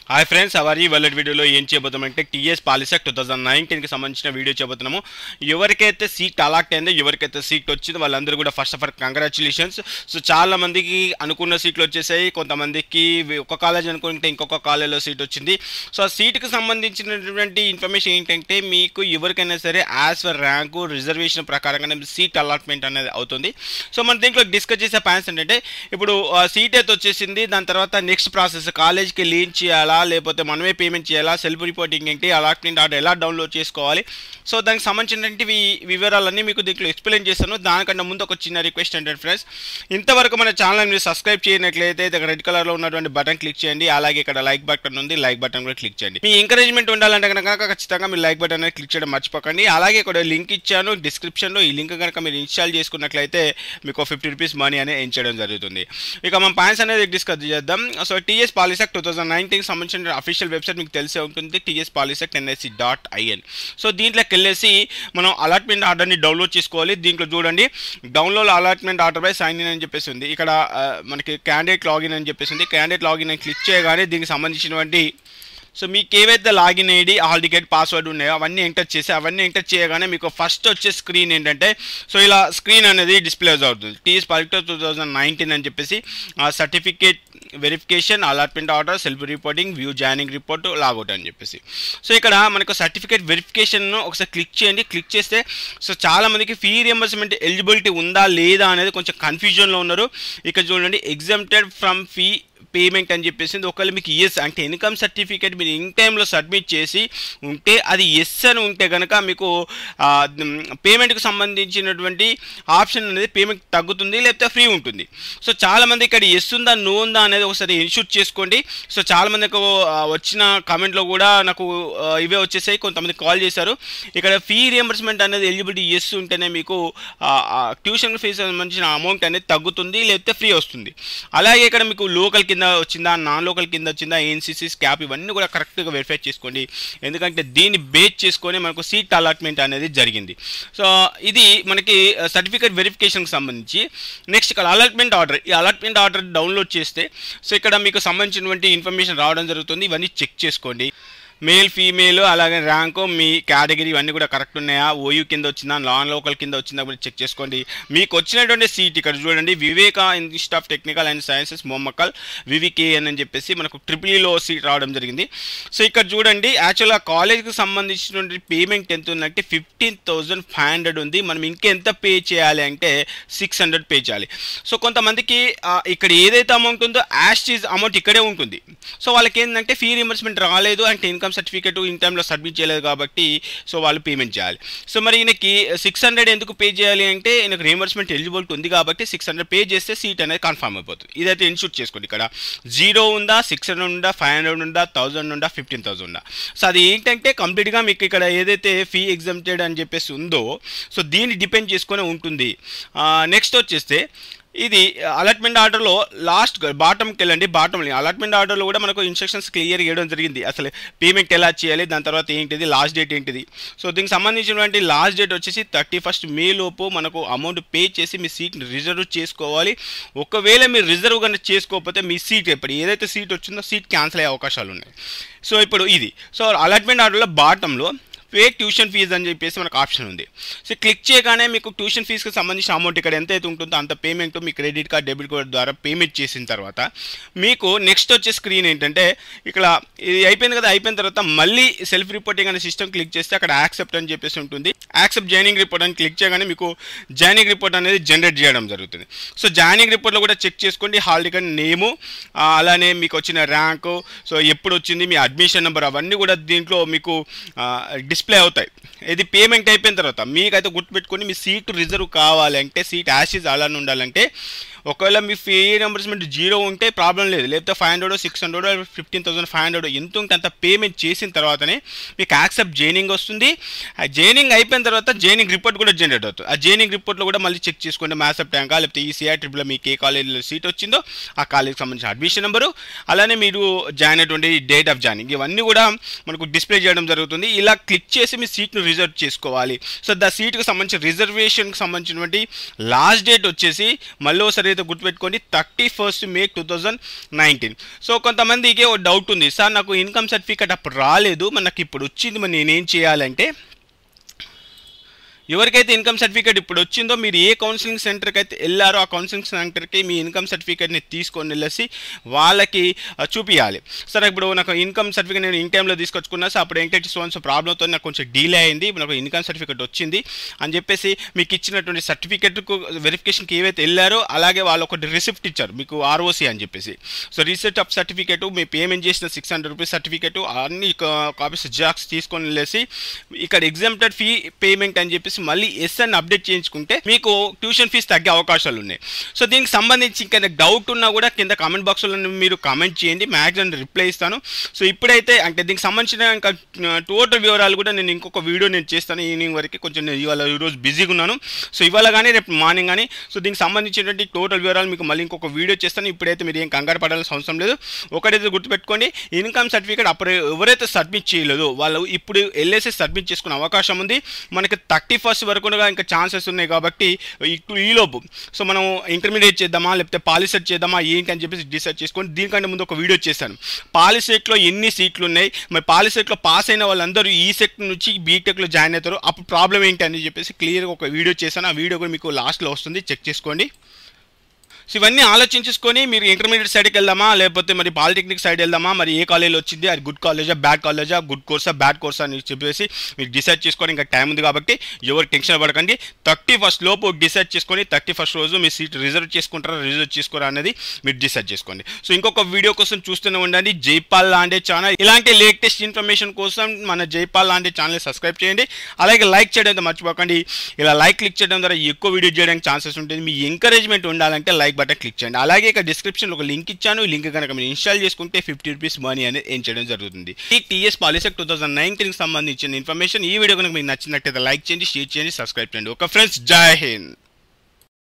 hi friends hour ఈ వల్లెట్ వీడియోలో ఏం చేయబోతామంటే టీఎస్ పాలిసెక్ టూ థౌసండ్ నైన్టీన్కి సంబంధించిన వీడియో చేయబోతున్నాము ఎవరికైతే సీట్ అలాట్ అయిందో ఎవరికైతే సీట్ వచ్చిందో వాళ్ళందరూ కూడా first of all congratulations so చాలా మందికి అనుకున్న సీట్లు వచ్చేసాయి కొంతమందికి ఒక కాలేజ్ అనుకుంటే ఇంకొక కాలేజ్లో సీట్ వచ్చింది సో ఆ సీట్కి సంబంధించినటువంటి ఇన్ఫర్మేషన్ ఏంటంటే మీకు ఎవరికైనా సరే యాజ్ ఫర్ ర్యాంకు రిజర్వేషన్ ప్రకారంగానే సీట్ అలాట్మెంట్ అనేది అవుతుంది సో మన దీంట్లో డిస్కస్ చేసే పాయింట్స్ ఏంటంటే ఇప్పుడు సీట్ అయితే వచ్చేసింది దాని తర్వాత నెక్స్ట్ ప్రాసెస్ కాలేజ్కి లీన్ చేయాలా లేకపోతే మనమే పేమెంట్ చేయాలా సెల్ఫ్ రిపోర్టింగ్ ఏంటి అలాట్మెంట్ ఆర్డర్ ఎలా డౌన్లోడ్ చేసుకోవాలి సో దానికి సంబంధించినటువంటి వివరాలన్నీ మీకు దీంట్లో ఎక్స్ప్లెయిన్ చేస్తాను దానికంటే ముందు ఒక చిన్న రిక్వెస్ట్ ఏంటంటే ఫ్రెండ్స్ ఇంతవరకు మన ఛానల్ మీరు సబ్స్క్రైబ్ చేయనట్లయితే ఇక్కడ రెడ్ కలర్లో ఉన్నటువంటి బటన్ క్లిక్ చేయండి అలాగే ఇక్కడ లైక్ బటన్ ఉంది లైక్ బటన్ కూడా క్లిక్ చేయండి మీ ఎంకరేజ్మెంట్ ఉండాలంటే కనుక ఖచ్చితంగా మీరు లైక్ బటన్ అనేది క్లిక్ చేయడం మర్చిపోకండి అలాగే ఇక్కడ లింక్ ఇచ్చాను డిస్క్రిప్షన్లో ఈ లింక్ కనుక మీరు ఇన్స్టాల్ చేసుకున్నట్లయితే మీకు ఫిఫ్టీ రూపీస్ మనీ అనేది ఎన్ చేయడం జరుగుతుంది ఇక మన పాయింట్స్ అనేది డిస్కస్ చేద్దాం సో టీఎస్ పాలిసెక్ టూ థౌసండ్ నైన్టీన్కి సంబంధించిన అఫీషియల్ వెబ్సైట్ మీకు తెలిసే ఉంటుంది TS polycet NSC dot IN so దీంట్లోకి వెళ్ళేసి మనం అలాట్మెంట్ ఆర్డర్ని డౌన్లోడ్ చేసుకోవాలి దీంట్లో చూడండి download allotment order by sign in అని చెప్పేసి ఉంది ఇక్కడ ఆ, మనకి క్యాండిడేట్ లాగిన్ అని చెప్పేసి ఉంది క్యాండిడేట్ లాగిన్ అని క్లిక్ చేయగానే దీనికి సంబంధించినటువంటి సో మీకు ఏవైతే login ID hall ticket password ఉన్నాయో అవన్నీ ఎంటర్ చేసి అవన్నీ ఎంటర్ చేయగానే మీకు ఫస్ట్ వచ్చే స్క్రీన్ ఏంటంటే సో ఇలా స్క్రీన్ అనేది డిస్ప్లే అవుతుంది టీఎస్ పాలిటో టూ థౌజండ్ నైన్టీన్ అని చెప్పేసి certificate verification allotment order self reporting view joining report logout అని చెప్పేసి సో ఇక్కడ మనకు సర్టిఫికేట్ వెరిఫికేషన్ ఒకసారి క్లిక్ చేయండి క్లిక్ చేస్తే సో చాలా మందికి ఫీ రియంబర్స్మెంట్ ఎలిజిబిలిటీ ఉందా లేదా అనేది కొంచెం కన్ఫ్యూజన్లో ఉన్నారు ఇక్కడ చూడండి ఎగ్జామ్టెడ్ ఫ్రమ్ ఫీ పేమెంట్ అని చెప్పేసి ఒకవేళ మీకు ఎస్ అంటే ఇన్కమ్ సర్టిఫికేట్ మీరు ఇన్ టైంలో సబ్మిట్ చేసి ఉంటే అది ఎస్ అని ఉంటే కనుక మీకు పేమెంట్కి సంబంధించినటువంటి ఆప్షన్ అనేది పేమెంట్ తగ్గుతుంది లేకపోతే ఫ్రీ ఉంటుంది సో చాలామంది ఇక్కడ ఎస్ ఉందా నో ఉందా అనేది ఒకసారి ఇన్షూట్ చేసుకోండి సో చాలామందికి వచ్చిన కామెంట్లో కూడా నాకు ఆ, ఇవే వచ్చేసాయి కొంతమంది కాల్ చేశారు ఇక్కడ ఫీ రియంబర్స్మెంట్ అనేది ఎలిజిబిలిటీ ఎస్ ఉంటేనే మీకు ట్యూషన్ ఫీజు సంబంధించిన అమౌంట్ అనేది తగ్గుతుంది లేకపోతే ఫ్రీ వస్తుంది అలాగే ఇక్కడ మీకు లోకల్ కింద వచ్చిందా నాన్ లోకల్ కింద వచ్చిందా ఎన్సీసీ స్కాప్ ఇవన్నీ కూడా కరెక్ట్గా వెరిఫై చేసుకోండి ఎందుకంటే దీన్ని బేస్ చేసుకొని మనకు సీట్ అలాట్మెంట్ అనేది జరిగింది సో ఇది మనకి సర్టిఫికేట్ వెరిఫికేషన్కి సంబంధించి నెక్స్ట్ ఇక్కడ అలాట్మెంట్ ఆర్డర్ ఈ అలాట్మెంట్ ఆర్డర్ డౌన్లోడ్ చేస్తే సో ఇక్కడ మీకు సంబంధించినటువంటి ఇన్ఫర్మేషన్ రావడం జరుగుతుంది ఇవన్నీ చెక్ చేసుకోండి మేల్ ఫీమేల్ అలాగే ర్యాంకు మీ కేటగిరీ ఇవన్నీ కూడా కరెక్ట్ ఉన్నాయా ఓయూ కింద వచ్చిందా నాన్ లోకల్ కింద వచ్చిందా కూడా చెక్ చేసుకోండి మీకు వచ్చినటువంటి సీట్ ఇక్కడ చూడండి Vivek institute of technical and sciences మొమ్మకల్ వివికేఎన్ అని చెప్పేసి మనకు ట్రిపుల్ ఈలో సీట్ రావడం జరిగింది సో ఇక్కడ చూడండి యాక్చువల్గా కాలేజ్కి సంబంధించినటువంటి పేమెంట్ ఎంత ఉందంటే ఫిఫ్టీన్ థౌజండ్ ఫైవ్ హండ్రెడ్ ఉంది మనం ఇంకెంత పే చేయాలి అంటే సిక్స్ హండ్రెడ్ పే చేయాలి సో కొంతమందికి ఆ, ఇక్కడ ఏదైతే అమౌంట్ ఉందో యాష్ చీజ్ అమౌంట్ ఇక్కడే ఉంటుంది సో వాళ్ళకి ఏంటంటే ఫీ రియంబర్స్మెంట్ రాలేదు అంటే ఇన్కమ్ సర్టిఫికేట్ ఇన్ టైంలో సబ్మిట్ చేయలేదు కాబట్టి సో వాళ్ళు పేమెంట్ చేయాలి సో మరి ఈయనకి సిక్స్ హండ్రెడ్ ఎందుకు పే చేయాలి అంటే ఈయనకు రియంబర్స్మెంట్ ఎలిజిబిలిటీ ఉంది కాబట్టి సిక్స్ హండ్రెడ్ పే చేస్తే సీట్ అనేది కన్ఫర్మ్ అయిపోతుంది ఇదైతే ఇన్షూట్ చేసుకోండి ఇక్కడ జీరో ఉందా సిక్స్ హండ్రెడ్ ఉందా ఫైవ్ హండ్రెడ్ ఉందా థౌసండ్ ఉందా ఫిఫ్టీన్ థౌసండ్ ఉందా సో అది ఏంటంటే కంప్లీట్గా మీకు ఇక్కడ ఏదైతే ఫీ ఎగ్జామ్టెడ్ అని చెప్పేసి ఉందో సో దీన్ని డిపెండ్ చేసుకొని ఉంటుంది నెక్స్ట్ వచ్చేస్తే ఇది అలాట్మెంట్ ఆర్డర్లో లాస్ట్ బాటంకి వెళ్ళండి బాటం అలాట్మెంట్ ఆర్డర్లో కూడా మనకు ఇన్స్ట్రక్షన్స్ క్లియర్ చేయడం జరిగింది అసలు పేమెంట్ ఎలా చేయాలి దాని తర్వాత ఏంటిది లాస్ట్ డేట్ ఏంటిది సో దీనికి సంబంధించినటువంటి లాస్ట్ డేట్ వచ్చేసి థర్టీ ఫస్ట్ మే లోపు మనకు అమౌంట్ పే చేసి మీ సీట్ని రిజర్వ్ చేసుకోవాలి ఒకవేళ మీరు రిజర్వ్ కనుక చేసుకోకపోతే మీ సీట్ ఇప్పుడు ఏదైతే సీట్ వచ్చిందో సీట్ క్యాన్సిల్ అయ్యే అవకాశాలు ఉన్నాయి సో ఇప్పుడు ఇది సో అలాట్మెంట్ ఆర్డర్లో బాటంలో పే ట్యూషన్ ఫీజు అని చెప్పేసి మనకు ఆప్షన్ ఉంది సో క్లిక్ చేయగానే మీకు ట్యూషన్ ఫీజుకి సంబంధించిన అమౌంట్ ఇక్కడ ఎంత అయితే ఉంటుందో అంత పేమెంట్ మీ క్రెడిట్ కార్డ్ డెబిట్ కార్డ్ ద్వారా పేమెంట్ చేసిన తర్వాత మీకు నెక్స్ట్ వచ్చే స్క్రీన్ ఏంటంటే ఇక్కడ ఇది అయిపోయింది కదా అయిపోయిన తర్వాత మళ్ళీ సెల్ఫ్ రిపోర్టింగ్ అనే సిస్టమ్ క్లిక్ చేస్తే అక్కడ యాక్సెప్ట్ అని చెప్పేసి ఉంటుంది యాక్సెప్ట్ జాయినింగ్ రిపోర్ట్ అని క్లిక్ చేయగానే మీకు జాయినింగ్ రిపోర్ట్ అనేది జనరేట్ చేయడం జరుగుతుంది సో జాయినింగ్ రిపోర్ట్లో కూడా చెక్ చేసుకోండి హాల్ టికెట్ నేము ఆ, అలానే మీకు వచ్చిన ర్యాంకు సో ఎప్పుడు వచ్చింది మీ అడ్మిషన్ నెంబర్ అవన్నీ కూడా దీంట్లో మీకు డిస్ప్లే అవుతాయి ఇది పేమెంట్ అయిపోయిన తర్వాత మీకైతే గుర్తుపెట్టుకొని మీ సీటు రిజర్వ్ కావాలి అంటే సీట్ యాషిస్ అలానే ఉండాలంటే ఒకవేళ మీ ఫీ నంబర్స్మెంట్ జీరో ఉంటే ప్రాబ్లం లేదు లేకపోతే five hundred six hundred fifteen thousand five hundred ఎంత ఉంటే అంత పేమెంట్ చేసిన తర్వాతనే మీకు యాక్సెప్ట్ జైనింగ్ వస్తుంది ఆ జైనింగ్ అయిపోయిన తర్వాత జైనింగ్ రిపోర్ట్ కూడా జనరేట్ అవుతుంది ఆ జైనింగ్ రిపోర్ట్లో కూడా మళ్ళీ చెక్ చేసుకోండి మ్యాథ్సప్ ట్యాంకా లేకపోతే ఈసీఐ ట్రిపుల్ మీకు ఏ కాలేజీలో సీట్ వచ్చిందో ఆ కాలేజీకి సంబంధించిన అడ్మిషన్ నెంబరు అలానే మీరు జాయిన్ అయినటువంటి డేట్ ఆఫ్ జాయినింగ్ ఇవన్నీ కూడా మనకు డిస్ప్లే చేయడం జరుగుతుంది ఇలా క్లిక్ చేసి మీ సీట్ను రిజర్వ్ చేసుకోవాలి సో ద సీట్కి సంబంధించిన రిజర్వేషన్కి సంబంధించినటువంటి లాస్ట్ డేట్ వచ్చేసి మళ్ళీ ఒకసారి ఎవరైతే గుర్తుపెట్టుకోండి thirty first May two thousand nineteen so కొంతమందికి ఒక డౌట్ ఉంది సార్ నాకు ఇన్కమ్ సర్టిఫికేట్ అప్పుడు రాలేదు మరి నాకు ఇప్పుడు వచ్చింది మరి నేనేం చేయాలంటే ఎవరికైతే ఇన్కమ్ సర్టిఫికేట్ ఇప్పుడు వచ్చిందో మీరు ఏ కౌన్సిలింగ్ సెంటర్కి అయితే వెళ్ళారో ఆ కౌన్సిలింగ్ సెంటర్కి మీ ఇన్కమ్ సర్టిఫికేట్ని తీసుకొని వెళ్ళేసి వాళ్ళకి ఆ, చూపియాలి సరే ఇప్పుడు నాకు ఇన్కమ్ సర్టిఫికేట్ నేను ఇన్ టైంలో తీసుకొచ్చుకున్నా సో అప్పుడు ఏంటంటే సో సో ప్రాబ్లంతో నాకు కొంచెం డీలే అయింది ఇప్పుడు నాకు ఇన్కమ్ సర్టిఫికేట్ వచ్చింది అని చెప్పేసి మీకు ఇచ్చినటువంటి సర్టిఫికేట్కు వెరిఫికేషన్కి ఏవైతే వెళ్ళారో అలాగే వాళ్ళు ఒకటి రిసిప్ట్ ఇచ్చారు మీకు ఆర్ఓసి అని చెప్పేసి సో రిసిప్ట్ ఆఫ్ సర్టిఫికేట్ మీ పేమెంట్ చేసిన సిక్స్ హండ్రెడ్ రూపీస్ సర్టిఫికేట్ అన్ని కాపీస్ జిరాక్స్ తీసుకొని వెళ్ళేసి ఇక్కడ ఎగ్జామ్టెడ్ ఫీ పేమెంట్ అని చెప్పేసి మళ్ళీ ఎస్ అని అప్డేట్ చేయించుకుంటే మీకు ట్యూషన్ ఫీజు తగ్గే అవకాశాలు ఉన్నాయి సో దీనికి సంబంధించి ఇంకా డౌట్ ఉన్నా కూడా కింద కామెంట్ బాక్స్లో మీరు కామెంట్ చేయండి మ్యాక్సిమం రిప్లై ఇస్తాను సో ఇప్పుడైతే అంటే దీనికి సంబంధించిన ఇంకా టోటల్ వివరాలు కూడా నేను ఇంకొక వీడియో నేను చేస్తాను ఈవినింగ్ వరకు కొంచెం నేను ఇవాళ ఈరోజు బిజీగా ఉన్నాను సో ఇవాళ కానీ రేపు మార్నింగ్ కానీ సో దీనికి సంబంధించినటువంటి టోటల్ వివరాలు మీకు మళ్ళీ ఇంకొక వీడియో చేస్తాను ఇప్పుడైతే మీరు ఏం కంగారు పడాల్సిన అవసరం లేదు ఒకటైతే గుర్తుపెట్టుకోండి ఇన్కమ్ సర్టిఫికేట్ అప్పుడు ఎవరైతే సబ్మిట్ చేయలేదో వాళ్ళు ఇప్పుడు ఎల్ఎస్ఎస్ సబ్మిట్ చేసుకునే అవకాశం ఉంది మనకి థర్టీ ఫస్ట్ వరకు కూడా ఇంకా ఛాన్సెస్ ఉన్నాయి కాబట్టి ఇప్పుడు ఈలోపు సో మనం ఇంటర్మీడియట్ చేద్దామా లేకపోతే పాలిసెట్ చేద్దామా ఏంటి అని చెప్పేసి డిసైడ్ చేసుకొని దీనికంటే ముందు ఒక వీడియో చేశాను పాలిసెట్లో ఎన్ని సీట్లు ఉన్నాయి మరి పాలిసెట్లో పాస్ అయిన వాళ్ళందరూ ఈ సెట్ నుంచి బీటెక్లో జాయిన్ అవుతారు అప్పుడు ప్రాబ్లం ఏంటి అని చెప్పేసి క్లియర్గా ఒక వీడియో చేశాను ఆ వీడియో కూడా మీకు లాస్ట్లో వస్తుంది చెక్ చేసుకోండి సో ఇవన్నీ ఆలోచించుకొని మీరు ఇంటర్మీడియట్ సైడ్కి వెళ్దామా లేకపోతే మరి పాలిటెక్నిక్ సైడ్ వెళ్దామా మరి ఏ కాలేజ్ వచ్చింది అది గుడ్ కాలేజా బ్యాడ్ కాలేజా గుడ్ కోర్సా బ్యాడ్ కోర్సా అని చెప్పేసి మీరు డిసైడ్ చేసుకొని ఇంకా టైం ఉంది కాబట్టి ఎవరు టెన్షన్ పడకండి థర్టీ ఫస్ట్ లోపు డిసైడ్ చేసుకొని థర్టీ ఫస్ట్ రోజు మీ సీట్ రిజర్వ్ చేసుకుంటారా రిజర్వ్ చేసుకోరా అనేది మీరు డిసైడ్ చేసుకోండి సో ఇంకొక వీడియో కోసం చూస్తూనే ఉండండి జైపాల్ లాండే ఛానల్ ఇలాంటి లేటెస్ట్ ఇన్ఫర్మేషన్ కోసం మన జైపాల్ లాంటి ఛానల్ సబ్స్క్రైబ్ చేయండి అలాగే లైక్ చేయడం అయితే మర్చిపోకండి ఇలా లైక్ క్లిక్ చేయడం ద్వారా ఎక్కువ వీడియో చేయడానికి ఛాన్సెస్ ఉంటుంది మీ ఎంకరేజ్మెంట్ ఉండాలంటే లైక్ బటన్ క్లిక్ చేయండి అలాగే ఇక్కడ డిస్క్రిప్షన్లో ఒక లింక్ ఇచ్చాను ఈ లింక్ కనుక మీరు ఇన్స్టాల్ చేసుకుంటే ఫిఫ్టీ రూపీస్ మనీ అనేది ఏం చేయడం జరుగుతుంది ఈ టీఎస్ పాలిసెక్ టూ థౌసండ్ నైన్టీన్కి సంబంధించిన ఇన్ఫర్మేషన్ ఈ వీడియో కనుక మీకు నచ్చినట్టయితే లైక్ చేయండి షేర్ చేయండి సబ్స్క్రైబ్ చేయండి ఒక ఫ్రెండ్స్ జై హింద్